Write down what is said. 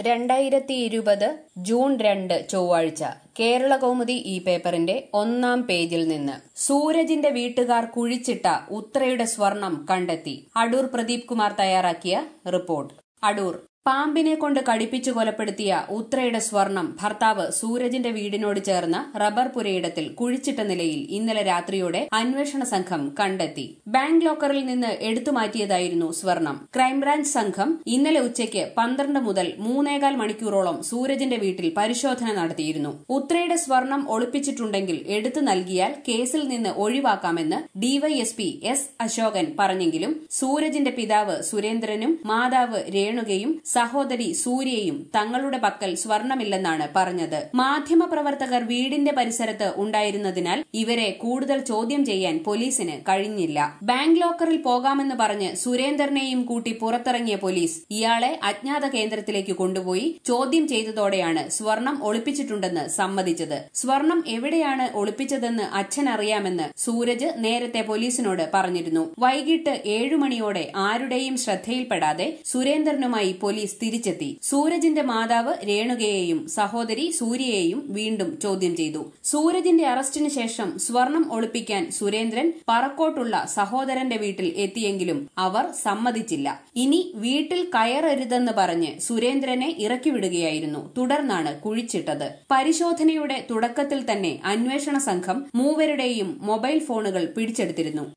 രണ്ടായിരത്തി ഇരുപത് ജൂൺ രണ്ട് ചൊവ്വാഴ്ച കേരള കൗമുദി ഈ പേപ്പറിന്റെ ഒന്നാം പേജിൽ നിന്ന് സൂരജിന്റെ വീട്ടുകാർ കുഴിച്ചിട്ട ഉത്രയുടെ സ്വർണം കണ്ടെത്തി അടൂർ പ്രദീപ് കുമാർ തയ്യാറാക്കിയ റിപ്പോർട്ട് അടൂർ പാമ്പിനെ കൊണ്ട് കടിപ്പിച്ചു കൊലപ്പെടുത്തിയ ഉത്രയുടെ സ്വർണം ഭർത്താവ് സൂരജിന്റെ വീടിനോട് ചേർന്ന റബ്ബർ പുരയിടത്തിൽ കുഴിച്ചിട്ട നിലയിൽ ഇന്നലെ രാത്രിയോടെ അന്വേഷണ സംഘം കണ്ടെത്തി ബാങ്ക് ലോക്കറിൽ നിന്ന് എടുത്തുമാറ്റിയതായിരുന്നു സ്വർണം ക്രൈംബ്രാഞ്ച് സംഘം ഇന്നലെ ഉച്ചയ്ക്ക് പന്ത്രണ്ട് മുതൽ മൂന്നേകാൽ മണിക്കൂറോളം സൂരജിന്റെ വീട്ടിൽ പരിശോധന നടത്തിയിരുന്നു ഉത്രയുടെ സ്വർണം ഒളിപ്പിച്ചിട്ടുണ്ടെങ്കിൽ എടുത്തു നൽകിയാൽ കേസിൽ നിന്ന് ഒഴിവാക്കാമെന്ന് ഡിവൈഎസ്പി എസ് അശോകൻ പറഞ്ഞെങ്കിലും സൂരജിന്റെ പിതാവ് സുരേന്ദ്രനും മാതാവ് രേണുകയും സഹോദരി സൂര്യയും തങ്ങളുടെ പക്കൽ സ്വർണമില്ലെന്നാണ് പറഞ്ഞത് മാധ്യമപ്രവർത്തകർ വീടിന്റെ പരിസരത്ത് ഉണ്ടായിരുന്നതിനാൽ ഇവരെ കൂടുതൽ ചോദ്യം ചെയ്യാൻ പോലീസിന് കഴിഞ്ഞില്ല ബാങ്ക് ലോക്കറിൽ പോകാമെന്ന് പറഞ്ഞ് സുരേന്ദ്രനെയും കൂട്ടി പുറത്തിറങ്ങിയ പോലീസ് ഇയാളെ അജ്ഞാത കേന്ദ്രത്തിലേക്ക് കൊണ്ടുപോയി ചോദ്യം ചെയ്തതോടെയാണ് സ്വർണം ഒളിപ്പിച്ചിട്ടുണ്ടെന്ന് സമ്മതിച്ചത് സ്വർണം എവിടെയാണ് ഒളിപ്പിച്ചതെന്ന് അച്ഛൻ അറിയാമെന്ന് സൂരജ് നേരത്തെ പോലീസിനോട് പറഞ്ഞിരുന്നു വൈകിട്ട് ഏഴുമണിയോടെ ആരുടെയും ശ്രദ്ധയിൽപ്പെടാതെ സുരേന്ദ്രനുമായി പോലീസ് തിരിച്ചെത്തി സൂരജിന്റെ മാതാവ് രേണുകയെയും സഹോദരി സൂര്യയെയും വീണ്ടും ചോദ്യം ചെയ്തു സൂരജിന്റെ അറസ്റ്റിന് ശേഷം സ്വർണം ഒളിപ്പിക്കാൻ സുരേന്ദ്രൻ പറക്കോട്ടുള്ള സഹോദരന്റെ വീട്ടിൽ എത്തിയെങ്കിലും അവർ സമ്മതിച്ചില്ല ഇനി വീട്ടിൽ കയറരുതെന്ന് പറഞ്ഞ് സുരേന്ദ്രനെ ഇറക്കിവിടുകയായിരുന്നു തുടർന്നാണ് കുഴിച്ചിട്ടത് പരിശോധനയുടെ തുടക്കത്തിൽ തന്നെ അന്വേഷണ സംഘം മൂവരുടെയും മൊബൈൽ ഫോണുകൾ പിടിച്ചെടുത്തിരുന്നു